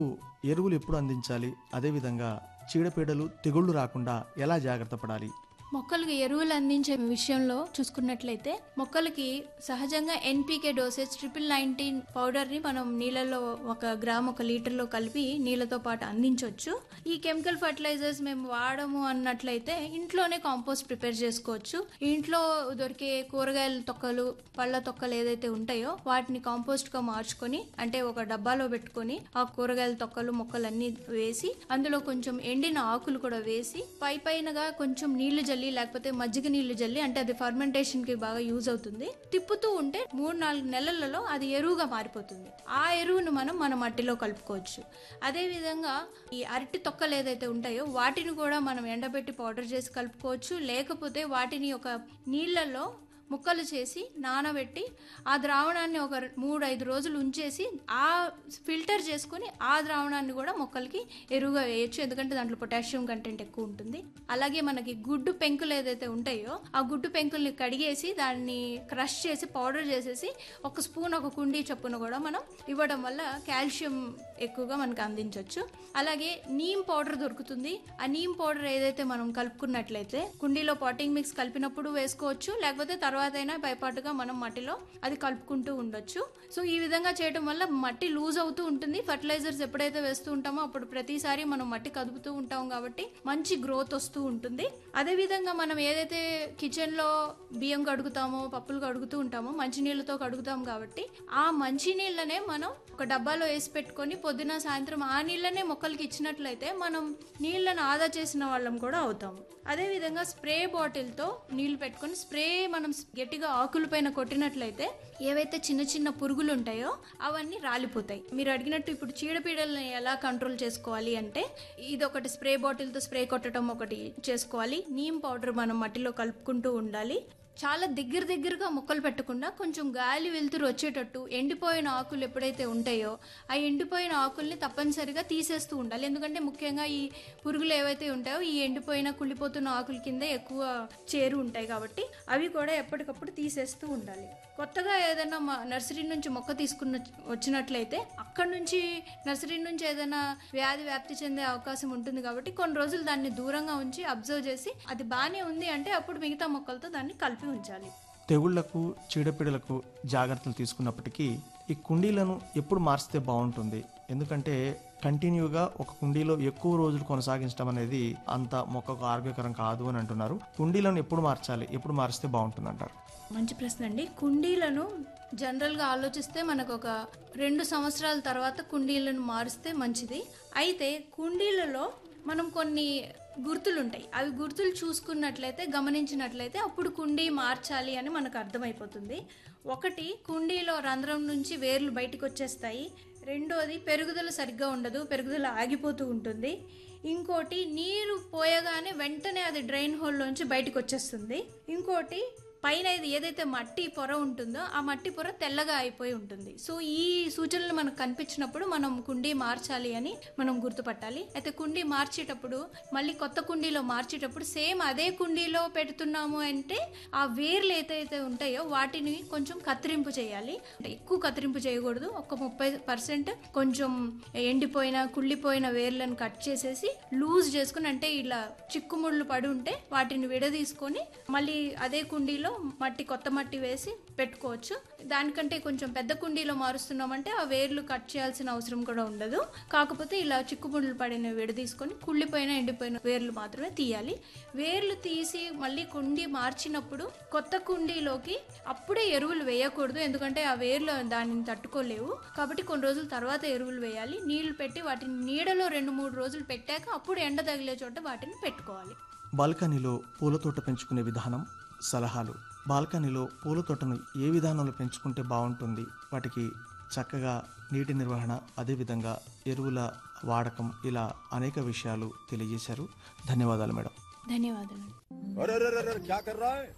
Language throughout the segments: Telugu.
ఎరువులు ఎప్పుడు అందించాలి అదేవిధంగా చీడపీడలు తెగుళ్ళు రాకుండా ఎలా జాగ్రత్త పడాలి మొక్కలకి ఎరువులు అందించే విషయంలో చూసుకున్నట్లయితే మొక్కలకి సహజంగా ఎన్పీకే డోసేజ్ ట్రిపుల్ నైన్టీన్ పౌడర్ని మనం నీళ్ళలో ఒక గ్రామ్ ఒక లీటర్లో కలిపి నీళ్ళతో పాటు అందించవచ్చు ఈ కెమికల్ ఫర్టిలైజర్స్ మేము వాడము అన్నట్లయితే ఇంట్లోనే కాంపోస్ట్ ప్రిపేర్ చేసుకోవచ్చు ఇంట్లో దొరికే కూరగాయల తొక్కలు పళ్ళ తొక్కలు ఏదైతే ఉంటాయో వాటిని కాంపోస్ట్గా మార్చుకొని అంటే ఒక డబ్బాలో పెట్టుకొని ఆ కూరగాయల తొక్కలు మొక్కలన్నీ వేసి అందులో కొంచెం ఎండిన ఆకులు కూడా వేసి పై పైనగా కొంచెం నీళ్లు జల్లి లేకపోతే మజ్జిగ నీళ్లు జల్లి అంటే అది ఫర్మెంటేషన్ కి బాగా యూజ్ అవుతుంది తిప్పుతూ ఉంటే మూడు నాలుగు నెలలలో అది ఎరువుగా మారిపోతుంది ఆ ఎరువును మనం మన మట్టిలో కలుపుకోవచ్చు అదే విధంగా ఈ అరటి తొక్కలు ఏదైతే ఉంటాయో వాటిని కూడా మనం ఎండబెట్టి పౌడర్ చేసి కలుపుకోవచ్చు లేకపోతే వాటిని ఒక నీళ్ళల్లో ముక్కలు చేసి నానబెట్టి ఆ ద్రావణాన్ని ఒక మూడు ఐదు రోజులు ఉంచేసి ఆ ఫిల్టర్ చేసుకొని ఆ ద్రావణాన్ని కూడా మొక్కలకి ఎరువుగా వేయచ్చు ఎందుకంటే దాంట్లో పొటాషియం కంటెంట్ ఎక్కువ ఉంటుంది అలాగే మనకి గుడ్డు పెంకులు ఏదైతే ఉంటాయో ఆ గుడ్డు పెంకుల్ని కడిగేసి దాన్ని క్రష్ చేసి పౌడర్ చేసేసి ఒక స్పూన్ ఒక కుండీ చొప్పున కూడా మనం ఇవ్వడం వల్ల కాల్షియం ఎక్కువగా మనకు అందించవచ్చు అలాగే నీమ్ పౌడర్ దొరుకుతుంది ఆ నీమ్ పౌడర్ ఏదైతే మనం కలుపుకున్నట్లయితే కుండీలో పాటింగ్ మిక్స్ కలిపినప్పుడు వేసుకోవచ్చు లేకపోతే తర్వాత అయినా పైపాటుగా మనం మట్టిలో అది కలుపుకుంటూ ఉండొచ్చు సో ఈ విధంగా చేయడం వల్ల మట్టి లూజ్ అవుతూ ఉంటుంది ఫర్టిలైజర్స్ ఎప్పుడైతే వేస్తూ ఉంటామో అప్పుడు ప్రతిసారి మనం మట్టి కదుపుతూ ఉంటాం కాబట్టి మంచి గ్రోత్ వస్తూ ఉంటుంది అదే విధంగా మనం ఏదైతే కిచెన్ లో బియ్యం కడుగుతామో పప్పులు కడుగుతూ ఉంటామో మంచినీళ్ళతో కడుగుతాం కాబట్టి ఆ మంచినీళ్ళనే మనం ఒక డబ్బాలో వేసి పెట్టుకొని పొద్దున సాయంత్రం ఆ నీళ్ళనే మొక్కలకి ఇచ్చినట్లయితే మనం నీళ్ళను ఆదా చేసిన వాళ్ళం కూడా అవుతాము అదే విధంగా స్ప్రే బాటిల్తో నీళ్లు పెట్టుకొని స్ప్రే మనం గట్టిగా ఆకుల పైన కొట్టినట్లయితే ఏవైతే చిన్న చిన్న పురుగులు ఉంటాయో అవన్నీ రాలిపోతాయి మీరు అడిగినట్టు ఇప్పుడు చీడపీడల్ని ఎలా కంట్రోల్ చేసుకోవాలి అంటే ఇది ఒకటి స్ప్రే బాటిల్తో స్ప్రే కొట్టడం ఒకటి చేసుకోవాలి నీమ్ పౌడర్ మనం మట్టిలో కలుపుకుంటూ ఉండాలి చాలా దగ్గర దగ్గరగా మొక్కలు పెట్టకుండా కొంచెం గాలి వెలుతురు వచ్చేటట్టు ఎండిపోయిన ఆకులు ఎప్పుడైతే ఉంటాయో ఆ ఎండిపోయిన ఆకుల్ని తప్పనిసరిగా తీసేస్తూ ఉండాలి ఎందుకంటే ముఖ్యంగా ఈ పురుగులు ఏవైతే ఉంటాయో ఈ ఎండిపోయిన కుళ్ళిపోతున్న ఆకుల కింద ఎక్కువ చేరు ఉంటాయి కాబట్టి అవి కూడా ఎప్పటికప్పుడు తీసేస్తూ ఉండాలి కొత్తగా ఏదైనా మా నర్సరీ నుంచి మొక్క తీసుకున్న వచ్చినట్లయితే అక్కడ నుంచి నర్సరీ నుంచి ఏదైనా వ్యాధి వ్యాప్తి చెందే అవకాశం ఉంటుంది కాబట్టి కొన్ని రోజులు దాన్ని దూరంగా ఉంచి అబ్జర్వ్ చేసి అది బాగానే ఉంది అంటే అప్పుడు మిగతా మొక్కలతో దాన్ని కలిపి ఉంచాలి తెగుళ్లకు చీడపీడలకు జాగ్రత్తలు తీసుకున్నప్పటికీ ఈ కుండీలను ఎప్పుడు మార్చితే బాగుంటుంది ఎందుకంటే కంటిన్యూగా ఒక కుండీలో ఎక్కువ రోజులు కొనసాగించడం అనేది అంత మొక్కకు ఆరోగ్యకరం కాదు అని అంటున్నారు కుండీలను ఎప్పుడు మార్చాలి ఎప్పుడు మారిస్తే బాగుంటుంది అంటారు మంచి ప్రశ్న అండి కుండీలను జనరల్గా ఆలోచిస్తే మనకు ఒక రెండు సంవత్సరాల తర్వాత కుండీలను మారుస్తే మంచిది అయితే కుండీలలో మనం కొన్ని గుర్తులు ఉంటాయి అవి గుర్తులు చూసుకున్నట్లయితే గమనించినట్లయితే అప్పుడు కుండీ మార్చాలి అని మనకు అర్థమైపోతుంది ఒకటి కుండీలో రంధ్రం నుంచి వేర్లు బయటకు వచ్చేస్తాయి రెండోది పెరుగుదల సరిగ్గా ఉండదు పెరుగుదల ఆగిపోతూ ఉంటుంది ఇంకోటి నీరు పోయగానే వెంటనే అది డ్రైన్ హోల్లోంచి బయటకు వచ్చేస్తుంది ఇంకోటి పైన ఇది ఏదైతే మట్టి పొర ఉంటుందో ఆ మట్టి పొర తెల్లగా అయిపోయి ఉంటుంది సో ఈ సూచనలు మనకు కనిపించినప్పుడు మనం కుండీ మార్చాలి అని మనం గుర్తుపట్టాలి అయితే కుండీ మార్చేటప్పుడు మళ్ళీ కొత్త కుండీలో మార్చేటప్పుడు సేమ్ అదే కుండీలో పెడుతున్నాము అంటే ఆ వేర్లు ఏదైతే ఉంటాయో వాటిని కొంచెం కత్తిరింపు చేయాలి అంటే ఎక్కువ కత్తిరింపు చేయకూడదు ఒక ముప్పై పర్సెంట్ కొంచెం ఎండిపోయిన కుళ్ళిపోయిన వేర్లను కట్ చేసేసి లూజ్ చేసుకుని అంటే ఇలా చిక్కుముళ్ళు పడి ఉంటే వాటిని విడదీసుకొని మళ్ళీ అదే కుండీలో మట్టి కొత్త మట్టి వేసి పెట్టుకోవచ్చు దానికంటే కొంచెం పెద్ద కుండీలో మారుస్తున్నామంటే ఆ వేర్లు కట్ చేయాల్సిన అవసరం కూడా ఉండదు కాకపోతే ఇలా చిక్కుముళ్ళు పడిన విడదీసుకొని కుళ్ళిపోయిన ఎండిపోయిన వేర్లు మాత్రమే తీయాలి వేర్లు తీసి మళ్ళీ కుండీ మార్చినప్పుడు కొత్త కుండీలోకి అప్పుడే ఎరువులు వేయకూడదు ఎందుకంటే ఆ వేర్లు దానిని తట్టుకోలేవు కాబట్టి కొన్ని రోజుల తర్వాత ఎరువులు వేయాలి నీళ్లు పెట్టి వాటిని నీడలో రెండు మూడు రోజులు పెట్టాక అప్పుడు ఎండ తగిలే చోట వాటిని పెట్టుకోవాలి బాల్కనీలో పూల తోట పెంచుకునే విధానం సలహాలు బాల్కనీలో పూల తోటను ఏ విధానంలో పెంచుకుంటే బాగుంటుంది వాటికి చక్కగా నీటి నిర్వహణ అదేవిధంగా ఎరువుల వాడకం ఇలా అనేక విషయాలు తెలియజేశారు ధన్యవాదాలు మేడం ధన్యవాదాలు अरे अरे अरे अरे, क्या कर रहा है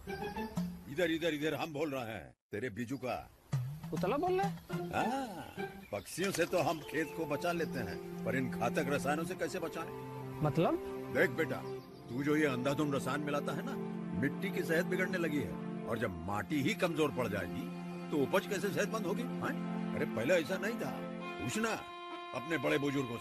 इधर इधर इधर हम बोल रहे हैं तेरे बीजू का उतला बोल रहा है हाँ, पक्षियों से तो हम खेत को बचा लेते हैं पर इन घातक रसायनों से कैसे बचाएं? मतलब देख बेटा तू जो ये अंधाधुंध रसायन मिलाता है ना मिट्टी की सेहत बिगड़ने लगी है और जब माटी ही कमजोर पड़ जाएगी तो उपज कैसे सेहतमंद होगी हाँ? अरे पहले ऐसा नहीं था पूछना अपने बड़े बुजुर्गों